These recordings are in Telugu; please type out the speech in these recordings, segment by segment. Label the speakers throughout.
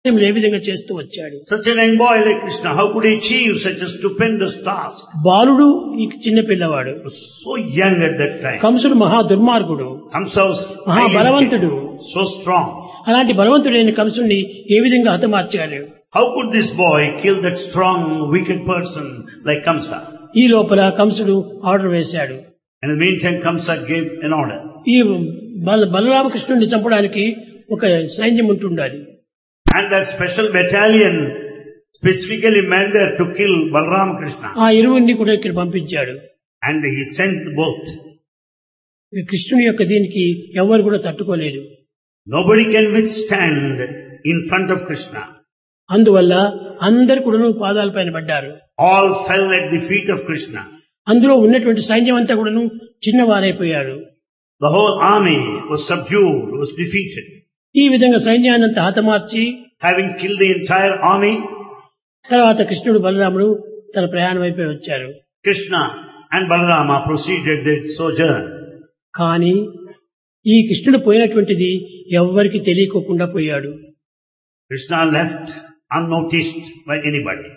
Speaker 1: ఏ విధంగా చేస్తూ వచ్చాడు
Speaker 2: Such an envoy like Krishna, how could he achieve such a stupendous task?
Speaker 1: బాలుడు ఈ చిన్న పిల్లవాడు
Speaker 2: He was so young at that time.
Speaker 1: కంసుడు మహా దుర్మార్గుడు
Speaker 2: Kamsa was
Speaker 1: మహా
Speaker 2: highly
Speaker 1: బలవంతుడు
Speaker 2: educated, so strong.
Speaker 1: అలాంటి బలవంతుడైన కంసుడిని ఏ విధంగా హతమార్చాడు
Speaker 2: How could this boy kill that strong, wicked person like Kamsa?
Speaker 1: ఈ లోపల కంసుడు ఆర్డర్ వేశాడు
Speaker 2: In the meantime, Kamsa gave an order.
Speaker 1: ఈ బల బలరామకృష్ణుడిని చంపడానికి ఒక సైన్యం ఉంటుండాలి
Speaker 2: And that special battalion specifically meant there to kill Balram Krishna.
Speaker 1: ఆ ఇరువురిని కూడా ఇక్కడ పంపించాడు
Speaker 2: And he sent both.
Speaker 1: ఈ కృష్ణుని యొక్క దీనికి ఎవరు కూడా తట్టుకోలేరు
Speaker 2: Nobody can withstand in front of Krishna.
Speaker 1: అందువల్ల అందరు కూడా పాదాలపైన పడ్డారు
Speaker 2: All fell at the feet of Krishna.
Speaker 1: అందులో ఉన్నటువంటి సైన్యం అంతా కూడాను చిన్నవారైపోయారు
Speaker 2: The whole army was subdued, was defeated.
Speaker 1: ఈ విధంగా సైన్యాన్ని అంతా హతమార్చి
Speaker 2: Having killed the entire army,
Speaker 1: తర్వాత కృష్ణుడు బలరాముడు తన ప్రయాణం అయిపోయి వచ్చారు
Speaker 2: Krishna and Balarama proceeded their sojourn.
Speaker 1: కానీ ఈ కృష్ణుడు పోయినటువంటిది ఎవ్వరికి తెలియకోకుండా పోయాడు
Speaker 2: Krishna left unnoticed by anybody.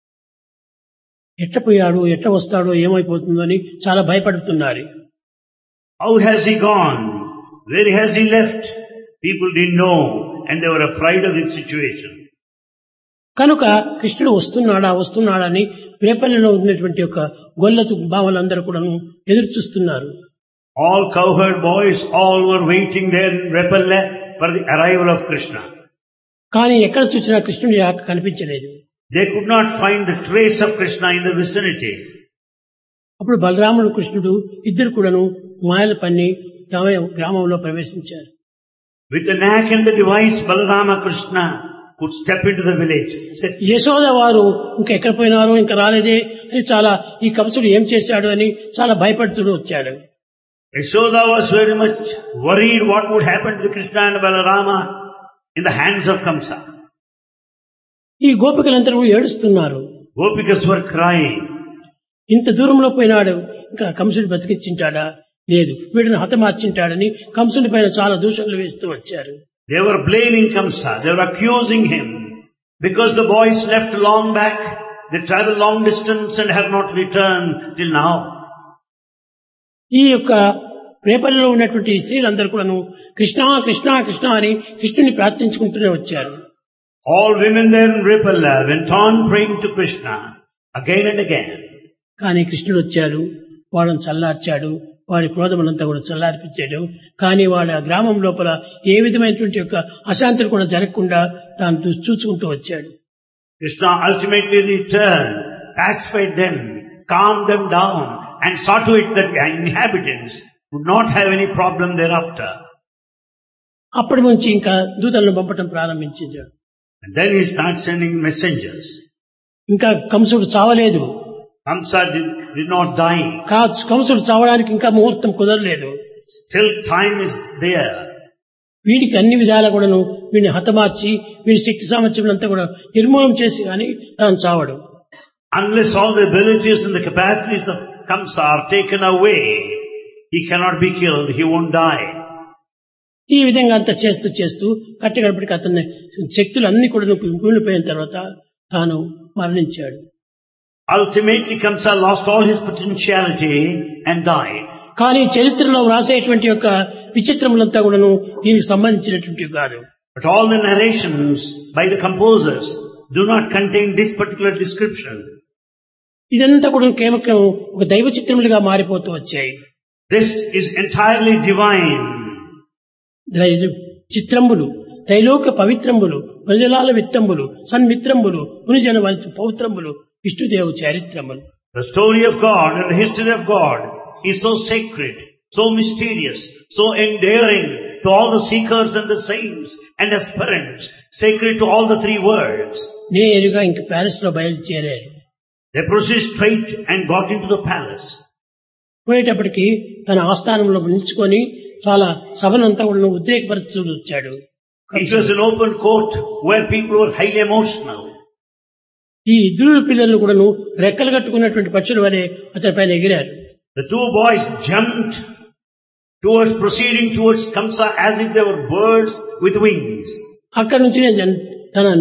Speaker 1: ఎట్ట పోయాడు ఎట్ట వస్తాడో ఏమైపోతుందో అని చాలా భయపడుతున్నారు
Speaker 2: How has he gone? Where has he left? People didn't know and they were afraid of the situation.
Speaker 1: కనుక కృష్ణుడు వస్తున్నాడా వస్తున్నాడా అని రేపల్లిలో ఉన్నటువంటి ఒక గొల్లతు బావలందరూ కూడాను ఎదురు చూస్తున్నారు
Speaker 2: All cowherd boys, all were waiting there in Repelle for the arrival of Krishna.
Speaker 1: కానీ ఎక్కడ చూసినా కృష్ణుడి ఆక కనిపించలేదు
Speaker 2: They could not find the trace of Krishna in the vicinity.
Speaker 1: అప్పుడు బలరాముడు కృష్ణుడు ఇద్దరు కూడాను మాయల పన్ని తమ గ్రామంలో ప్రవేశించారు
Speaker 2: With the knack and the device, Balarama Krishna could step into the village. Said,
Speaker 1: Yashoda వారు ఇంకా ఎక్కడ పోయినారో ఇంకా రాలేదే అని చాలా ఈ కంసుడు ఏం చేశాడు అని చాలా భయపడుతూ వచ్చాడు
Speaker 2: Yashoda was very much worried what would happen to Krishna and Balarama in the hands of Kamsa.
Speaker 1: ఈ గోపికలందరూ ఏడుస్తున్నారు
Speaker 2: Gopikas were crying.
Speaker 1: ఇంత దూరంలో పోయినాడు ఇంకా కంసుడు బతికించింటాడా లేదు వీడిని హతమార్చింటాడని కంసుని పైన చాలా దూషణలు వేస్తూ వచ్చారు
Speaker 2: They were blaming Kamsa. They were accusing him because the boys left long back. They traveled long distance and have not returned till now.
Speaker 1: ఈ యొక్క రేపల్లిలో ఉన్నటువంటి స్త్రీలందరూ కూడాను కృష్ణ కృష్ణ కృష్ణ అని కృష్ణుని ప్రార్థించుకుంటూనే వచ్చారు
Speaker 2: All women there in Ripala went on praying to Krishna again and again.
Speaker 1: కానీ కృష్ణుడు వచ్చాడు వాళ్ళని చల్లార్చాడు వారి క్రోధములంతా కూడా చల్లార్పించాడు కానీ వాళ్ళ గ్రామం లోపల ఏ విధమైనటువంటి యొక్క అశాంతులు కూడా జరగకుండా తాను చూ- చూసుకుంటూ వచ్చాడు
Speaker 2: Krishna ultimately returned, pacified them, calmed them down and saw to it that the inhabitants would not have any problem thereafter.
Speaker 1: అప్పటి నుంచి ఇంకా దూతలను పంపటం ప్రారంభించాడు
Speaker 2: And then he started sending messengers.
Speaker 1: ఇంకా కంసుడు చావలేదు
Speaker 2: Kamsa did, did not die.
Speaker 1: కా- కంసుడు చావడానికి ఇంకా ముహూర్తం కుదరలేదు
Speaker 2: Still time is there.
Speaker 1: వీడికి అన్ని విధాలా కూడాను వీడిని హతమార్చి వీడి శక్తి సామర్థ్యం అంతా కూడా నిర్మూలన చేసి కానీ తాను చావడు
Speaker 2: Unless all the abilities and the capacities of Kamsa are taken away, he cannot be killed, he won't die.
Speaker 1: ఈ విధంగా అంతా చేస్తూ చేస్తూ కట్టగడపటికి అతని శక్తులు అన్ని కూడా కూలిపోయిన తర్వాత తాను మరణించాడు
Speaker 2: Ultimately Kamsa lost all his potentiality and died.
Speaker 1: కానీ చరిత్రలో వ్రాసేటువంటి యొక్క విచిత్రములంతా కూడాను దీనికి సంబంధించినటువంటి కాదు
Speaker 2: But all the narrations by the composers do not contain this particular description.
Speaker 1: ఇదంతా కూడా కేవలం ఒక దైవ చిత్రములుగా మారిపోతూ వచ్చాయి
Speaker 2: This is entirely divine.
Speaker 1: ద్రై- చిత్రంబులు త్రైలోక పవిత్రంబులు ప్రజలాల విత్తంబులు సన్మిత్రంబులు మునిజన వంశ పౌత్రంబులు విష్ణుదేవు చారిత్రములు
Speaker 2: The story of God and the history of God is so sacred, so mysterious, so endearing to all the seekers and the saints and aspirants, sacred to all the three worlds.
Speaker 1: నేరుగా ఇంక ప్యారిస్ లో బయలుదేరారు
Speaker 2: They proceeded straight and got into the palace.
Speaker 1: పోయేటప్పటికి తన ఆస్థానంలో నిలుచుకొని చాలా సభనంతా కూడా ఉద్రేకపరుస్తూ వచ్చాడు
Speaker 2: It was an open court where people were highly emotional.
Speaker 1: ఈ ఇద్దరు పిల్లలు కూడాను రెక్కలు కట్టుకున్నటువంటి పక్షుల వలె అతని పైన ఎగిరారు
Speaker 2: The two boys jumped towards, proceeding towards Kamsa as if they were birds with wings.
Speaker 1: అక్కడి నుంచి నేను తన